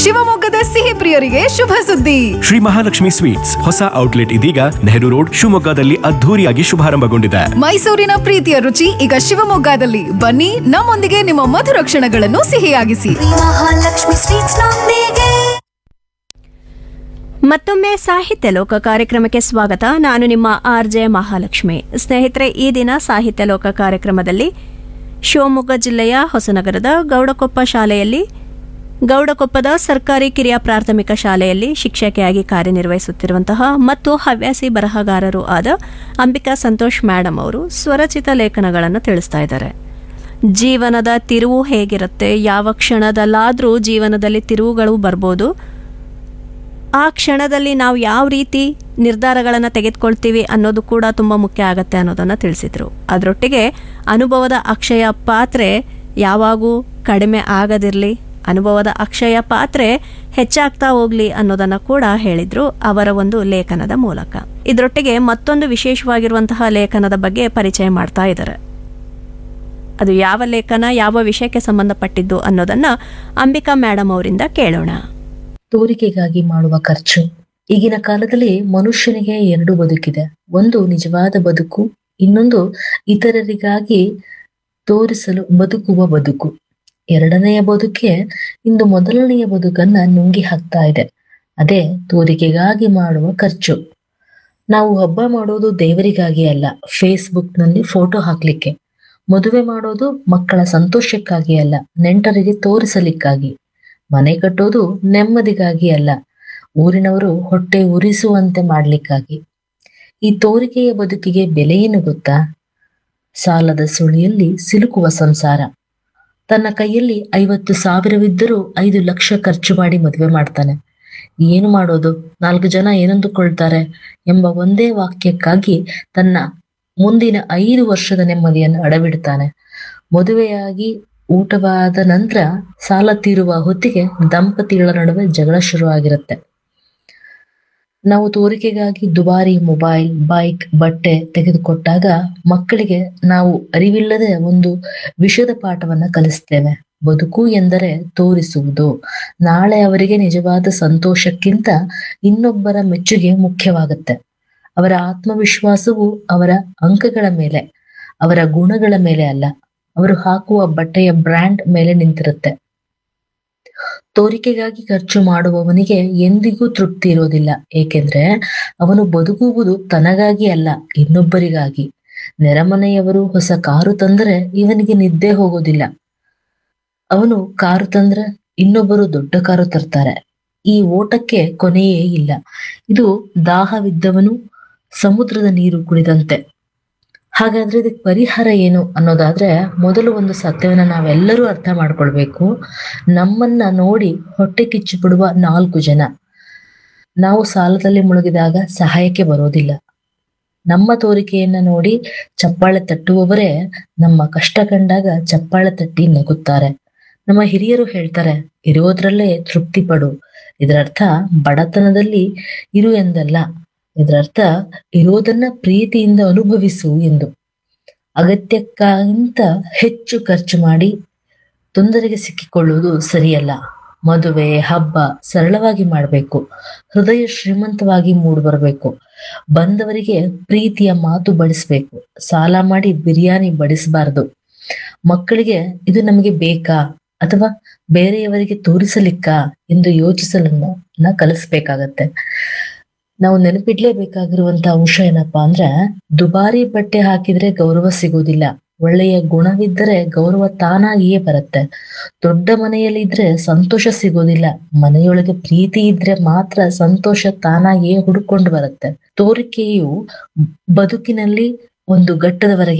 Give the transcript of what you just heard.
ಶಿವಮೊಗ್ಗದ ಸಿಹಿ ಪ್ರಿಯರಿಗೆ ಶುಭ ಸುದ್ದಿ ಶ್ರೀ ಮಹಾಲಕ್ಷ್ಮಿ ಸ್ವೀಟ್ಸ್ ಹೊಸ ಔಟ್ಲೆಟ್ ಇದೀಗ ನೆಹರು ರೋಡ್ ಶಿವಮೊಗ್ಗದಲ್ಲಿ ಅದ್ಧೂರಿಯಾಗಿ ಶುಭಾರಂಭಗೊಂಡಿದೆ ಮೈಸೂರಿನ ಪ್ರೀತಿಯ ರುಚಿ ಈಗ ಶಿವಮೊಗ್ಗದಲ್ಲಿ ಬನ್ನಿ ನಮ್ಮೊಂದಿಗೆ ನಿಮ್ಮ ಮಧುರ ಕ್ಷಣಗಳನ್ನು ಸಿಹಿಯಾಗಿಸಿ ಮಹಾಲಕ್ಷ್ಮಿ ಸ್ವೀಟ್ಸ್ ನೊಂದಿಗೆ ಮತ್ತೊಮ್ಮೆ ಸಾಹಿತ್ಯ ಲೋಕ ಕಾರ್ಯಕ್ರಮಕ್ಕೆ ಸ್ವಾಗತ ನಾನು ನಿಮ್ಮ ಆರ್ ಜೆ ಮಹಾಲಕ್ಷ್ಮಿ ಸ್ನೇಹಿತರೆ ಈ ದಿನ ಸಾಹಿತ್ಯ ಲೋಕ ಕಾರ್ಯಕ್ರಮದಲ್ಲಿ ಶಿವಮೊಗ್ಗ ಜಿಲ್ಲೆಯ ಹೊಸನಗರದ ಗೌಡಕೊಪ್ಪ ಶಾಲೆಯಲ್ಲಿ ಗೌಡಕೊಪ್ಪದ ಸರ್ಕಾರಿ ಕಿರಿಯ ಪ್ರಾಥಮಿಕ ಶಾಲೆಯಲ್ಲಿ ಶಿಕ್ಷಕಿಯಾಗಿ ಕಾರ್ಯನಿರ್ವಹಿಸುತ್ತಿರುವಂತಹ ಮತ್ತು ಹವ್ಯಾಸಿ ಬರಹಗಾರರು ಆದ ಅಂಬಿಕಾ ಸಂತೋಷ್ ಮೇಡಮ್ ಅವರು ಸ್ವರಚಿತ ಲೇಖನಗಳನ್ನು ತಿಳಿಸ್ತಾ ಇದ್ದಾರೆ ಜೀವನದ ತಿರುವು ಹೇಗಿರುತ್ತೆ ಯಾವ ಕ್ಷಣದಲ್ಲಾದರೂ ಜೀವನದಲ್ಲಿ ತಿರುವುಗಳು ಬರ್ಬೋದು ಆ ಕ್ಷಣದಲ್ಲಿ ನಾವು ಯಾವ ರೀತಿ ನಿರ್ಧಾರಗಳನ್ನು ತೆಗೆದುಕೊಳ್ತೀವಿ ಅನ್ನೋದು ಕೂಡ ತುಂಬ ಮುಖ್ಯ ಆಗತ್ತೆ ಅನ್ನೋದನ್ನು ತಿಳಿಸಿದರು ಅದರೊಟ್ಟಿಗೆ ಅನುಭವದ ಅಕ್ಷಯ ಪಾತ್ರೆ ಯಾವಾಗೂ ಕಡಿಮೆ ಆಗದಿರಲಿ ಅನುಭವದ ಅಕ್ಷಯ ಪಾತ್ರೆ ಹೆಚ್ಚಾಗ್ತಾ ಹೋಗ್ಲಿ ಅನ್ನೋದನ್ನು ಕೂಡ ಹೇಳಿದ್ರು ಅವರ ಒಂದು ಲೇಖನದ ಮೂಲಕ ಇದರೊಟ್ಟಿಗೆ ಮತ್ತೊಂದು ವಿಶೇಷವಾಗಿರುವಂತಹ ಲೇಖನದ ಬಗ್ಗೆ ಪರಿಚಯ ಮಾಡ್ತಾ ಇದ್ದಾರೆ ಅದು ಯಾವ ಲೇಖನ ಯಾವ ವಿಷಯಕ್ಕೆ ಸಂಬಂಧಪಟ್ಟಿದ್ದು ಅನ್ನೋದನ್ನ ಅಂಬಿಕಾ ಮೇಡಮ್ ಅವರಿಂದ ಕೇಳೋಣ ತೋರಿಕೆಗಾಗಿ ಮಾಡುವ ಖರ್ಚು ಈಗಿನ ಕಾಲದಲ್ಲಿ ಮನುಷ್ಯನಿಗೆ ಎರಡು ಬದುಕಿದೆ ಒಂದು ನಿಜವಾದ ಬದುಕು ಇನ್ನೊಂದು ಇತರರಿಗಾಗಿ ತೋರಿಸಲು ಬದುಕುವ ಬದುಕು ಎರಡನೆಯ ಬದುಕೆ ಇಂದು ಮೊದಲನೆಯ ಬದುಕನ್ನ ನುಂಗಿ ಹಾಕ್ತಾ ಇದೆ ಅದೇ ತೋರಿಕೆಗಾಗಿ ಮಾಡುವ ಖರ್ಚು ನಾವು ಹಬ್ಬ ಮಾಡೋದು ದೇವರಿಗಾಗಿ ಅಲ್ಲ ಫೇಸ್ಬುಕ್ ನಲ್ಲಿ ಫೋಟೋ ಹಾಕ್ಲಿಕ್ಕೆ ಮದುವೆ ಮಾಡೋದು ಮಕ್ಕಳ ಸಂತೋಷಕ್ಕಾಗಿ ಅಲ್ಲ ನೆಂಟರಿಗೆ ತೋರಿಸಲಿಕ್ಕಾಗಿ ಮನೆ ಕಟ್ಟೋದು ನೆಮ್ಮದಿಗಾಗಿ ಅಲ್ಲ ಊರಿನವರು ಹೊಟ್ಟೆ ಉರಿಸುವಂತೆ ಮಾಡ್ಲಿಕ್ಕಾಗಿ ಈ ತೋರಿಕೆಯ ಬದುಕಿಗೆ ಬೆಲೆ ಏನು ಗೊತ್ತಾ ಸಾಲದ ಸುಳಿಯಲ್ಲಿ ಸಿಲುಕುವ ಸಂಸಾರ ತನ್ನ ಕೈಯಲ್ಲಿ ಐವತ್ತು ಸಾವಿರವಿದ್ದರೂ ಐದು ಲಕ್ಷ ಖರ್ಚು ಮಾಡಿ ಮದುವೆ ಮಾಡ್ತಾನೆ ಏನು ಮಾಡೋದು ನಾಲ್ಕು ಜನ ಏನಂದುಕೊಳ್ತಾರೆ ಎಂಬ ಒಂದೇ ವಾಕ್ಯಕ್ಕಾಗಿ ತನ್ನ ಮುಂದಿನ ಐದು ವರ್ಷದ ನೆಮ್ಮದಿಯನ್ನು ಅಡವಿಡ್ತಾನೆ ಮದುವೆಯಾಗಿ ಊಟವಾದ ನಂತರ ಸಾಲ ತೀರುವ ಹೊತ್ತಿಗೆ ದಂಪತಿಗಳ ನಡುವೆ ಜಗಳ ಶುರುವಾಗಿರುತ್ತೆ ನಾವು ತೋರಿಕೆಗಾಗಿ ದುಬಾರಿ ಮೊಬೈಲ್ ಬೈಕ್ ಬಟ್ಟೆ ತೆಗೆದುಕೊಟ್ಟಾಗ ಮಕ್ಕಳಿಗೆ ನಾವು ಅರಿವಿಲ್ಲದೆ ಒಂದು ವಿಷದ ಪಾಠವನ್ನ ಕಲಿಸ್ತೇವೆ ಬದುಕು ಎಂದರೆ ತೋರಿಸುವುದು ನಾಳೆ ಅವರಿಗೆ ನಿಜವಾದ ಸಂತೋಷಕ್ಕಿಂತ ಇನ್ನೊಬ್ಬರ ಮೆಚ್ಚುಗೆ ಮುಖ್ಯವಾಗುತ್ತೆ ಅವರ ಆತ್ಮವಿಶ್ವಾಸವು ಅವರ ಅಂಕಗಳ ಮೇಲೆ ಅವರ ಗುಣಗಳ ಮೇಲೆ ಅಲ್ಲ ಅವರು ಹಾಕುವ ಬಟ್ಟೆಯ ಬ್ರ್ಯಾಂಡ್ ಮೇಲೆ ನಿಂತಿರುತ್ತೆ ತೋರಿಕೆಗಾಗಿ ಖರ್ಚು ಮಾಡುವವನಿಗೆ ಎಂದಿಗೂ ತೃಪ್ತಿ ಇರೋದಿಲ್ಲ ಏಕೆಂದ್ರೆ ಅವನು ಬದುಕುವುದು ತನಗಾಗಿ ಅಲ್ಲ ಇನ್ನೊಬ್ಬರಿಗಾಗಿ ನೆರೆಮನೆಯವರು ಹೊಸ ಕಾರು ತಂದರೆ ಇವನಿಗೆ ನಿದ್ದೆ ಹೋಗೋದಿಲ್ಲ ಅವನು ಕಾರು ತಂದ್ರೆ ಇನ್ನೊಬ್ಬರು ದೊಡ್ಡ ಕಾರು ತರ್ತಾರೆ ಈ ಓಟಕ್ಕೆ ಕೊನೆಯೇ ಇಲ್ಲ ಇದು ದಾಹವಿದ್ದವನು ಸಮುದ್ರದ ನೀರು ಕುಡಿದಂತೆ ಹಾಗಾದ್ರೆ ಇದಕ್ಕೆ ಪರಿಹಾರ ಏನು ಅನ್ನೋದಾದ್ರೆ ಮೊದಲು ಒಂದು ಸತ್ಯವನ್ನ ನಾವೆಲ್ಲರೂ ಅರ್ಥ ಮಾಡ್ಕೊಳ್ಬೇಕು ನಮ್ಮನ್ನ ನೋಡಿ ಹೊಟ್ಟೆ ಕಿಚ್ಚು ಬಿಡುವ ನಾಲ್ಕು ಜನ ನಾವು ಸಾಲದಲ್ಲಿ ಮುಳುಗಿದಾಗ ಸಹಾಯಕ್ಕೆ ಬರೋದಿಲ್ಲ ನಮ್ಮ ತೋರಿಕೆಯನ್ನ ನೋಡಿ ಚಪ್ಪಾಳೆ ತಟ್ಟುವವರೇ ನಮ್ಮ ಕಷ್ಟ ಕಂಡಾಗ ಚಪ್ಪಾಳೆ ತಟ್ಟಿ ನಗುತ್ತಾರೆ ನಮ್ಮ ಹಿರಿಯರು ಹೇಳ್ತಾರೆ ಇರೋದ್ರಲ್ಲೇ ತೃಪ್ತಿ ಪಡು ಇದರರ್ಥ ಬಡತನದಲ್ಲಿ ಇರು ಎಂದಲ್ಲ ಇದರರ್ಥ ಇರೋದನ್ನ ಪ್ರೀತಿಯಿಂದ ಅನುಭವಿಸು ಎಂದು ಅಗತ್ಯಕ್ಕಿಂತ ಹೆಚ್ಚು ಖರ್ಚು ಮಾಡಿ ತೊಂದರೆಗೆ ಸಿಕ್ಕಿಕೊಳ್ಳುವುದು ಸರಿಯಲ್ಲ ಮದುವೆ ಹಬ್ಬ ಸರಳವಾಗಿ ಮಾಡಬೇಕು ಹೃದಯ ಶ್ರೀಮಂತವಾಗಿ ಮೂಡಿಬರಬೇಕು ಬಂದವರಿಗೆ ಪ್ರೀತಿಯ ಮಾತು ಬಡಿಸ್ಬೇಕು ಸಾಲ ಮಾಡಿ ಬಿರಿಯಾನಿ ಬಡಿಸಬಾರದು ಮಕ್ಕಳಿಗೆ ಇದು ನಮಗೆ ಬೇಕಾ ಅಥವಾ ಬೇರೆಯವರಿಗೆ ತೋರಿಸಲಿಕ್ಕಾ ಎಂದು ಯೋಚಿಸಲನ್ನ ಕಲಿಸ್ಬೇಕಾಗತ್ತೆ ನಾವು ನೆನಪಿಡ್ಲೇಬೇಕಾಗಿರುವಂತ ಅಂಶ ಏನಪ್ಪಾ ಅಂದ್ರೆ ದುಬಾರಿ ಬಟ್ಟೆ ಹಾಕಿದ್ರೆ ಗೌರವ ಸಿಗೋದಿಲ್ಲ ಒಳ್ಳೆಯ ಗುಣವಿದ್ದರೆ ಗೌರವ ತಾನಾಗಿಯೇ ಬರುತ್ತೆ ದೊಡ್ಡ ಮನೆಯಲ್ಲಿ ಇದ್ರೆ ಸಂತೋಷ ಸಿಗೋದಿಲ್ಲ ಮನೆಯೊಳಗೆ ಪ್ರೀತಿ ಇದ್ರೆ ಮಾತ್ರ ಸಂತೋಷ ತಾನಾಗಿಯೇ ಹುಡುಕೊಂಡು ಬರುತ್ತೆ ತೋರಿಕೆಯು ಬದುಕಿನಲ್ಲಿ ಒಂದು ಘಟ್ಟದವರೆಗೆ